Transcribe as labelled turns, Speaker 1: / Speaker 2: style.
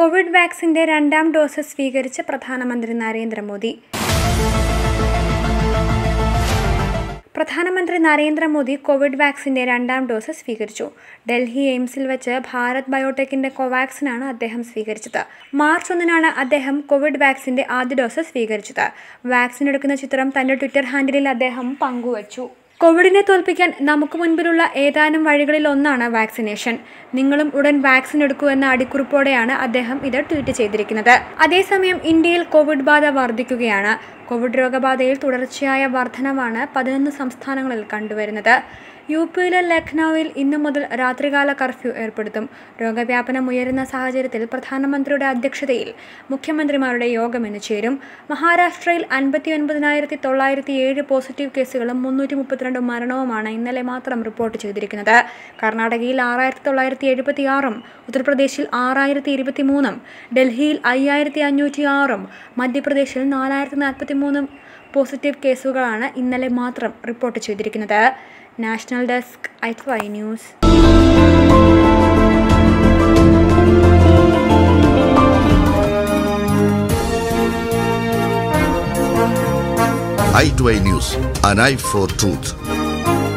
Speaker 1: Covid വാക്സിന്റെ രണ്ടാം dose സ്വീകരിച്ച് പ്രധാനമന്ത്രി നരേന്ദ്രമോദി പ്രധാനമന്ത്രി നരേന്ദ്രമോദി കോവിഡ് വാക്സിന്റെ രണ്ടാം ഡോസ് സ്വീകരിച്ചു ഡൽഹി എയിംസിൽ വെച്ച് ഭാരത് ബയോടെക്കിന്റെ കോവാക്സിനാണ് അദ്ദേഹം സ്വീകരിച്ചത് മാർച്ച് ഒന്നിനാണ് അദ്ദേഹം കോവിഡ് വാക്സിന്റെ ആദ്യ ഡോസ് സ്വീകരിച്ചത് വാക്സിൻ എടുക്കുന്ന ചിത്രം തന്റെ ട്വിറ്റർ ഹാൻഡിലിൽ അദ്ദേഹം പങ്കുവച്ചു കോവിഡിനെ തോൽപ്പിക്കാൻ നമുക്ക് മുൻപിലുള്ള ഏതാനും വഴികളിൽ ഒന്നാണ് വാക്സിനേഷൻ നിങ്ങളും ഉടൻ വാക്സിൻ എടുക്കൂ എന്ന അടിക്കുറിപ്പോടെയാണ് അദ്ദേഹം ഇത് ട്വീറ്റ് ചെയ്തിരിക്കുന്നത് അതേസമയം ഇന്ത്യയിൽ കോവിഡ് ബാധ വർദ്ധിക്കുകയാണ് കോവിഡ് രോഗബാധയിൽ തുടർച്ചയായ വർധനവാണ് പതിനൊന്ന് സംസ്ഥാനങ്ങളിൽ കണ്ടുവരുന്നത് യു പിയിലെ ലഖ്നൌവിൽ ഇന്നു മുതൽ രാത്രികാല കർഫ്യൂ ഏർപ്പെടുത്തും രോഗവ്യാപനം ഉയരുന്ന സാഹചര്യത്തിൽ പ്രധാനമന്ത്രിയുടെ അധ്യക്ഷതയിൽ മുഖ്യമന്ത്രിമാരുടെ യോഗം ഇന്ന് ചേരും മഹാരാഷ്ട്രയിൽ അൻപത്തി ഒൻപതിനായിരത്തി തൊള്ളായിരത്തി ഏഴ് പോസിറ്റീവ് കേസുകളും മുന്നൂറ്റി മുപ്പത്തിരണ്ട് മരണവുമാണ് ഇന്നലെ മാത്രം റിപ്പോർട്ട് ചെയ്തിരിക്കുന്നത് കർണാടകയിൽ ആറായിരത്തി തൊള്ളായിരത്തി എഴുപത്തി ആറും ഉത്തർപ്രദേശിൽ ആറായിരത്തി ഇരുപത്തി മൂന്നും ഡൽഹിയിൽ അയ്യായിരത്തി അഞ്ഞൂറ്റി ആറും മധ്യപ്രദേശിൽ നാലായിരത്തി നാൽപ്പത്തി മൂന്നും പോസിറ്റീവ് കേസുകളാണ് ഇന്നലെ മാത്രം റിപ്പോർട്ട് ചെയ്തിരിക്കുന്നത് national desk I news
Speaker 2: i2i News, an eye for truth.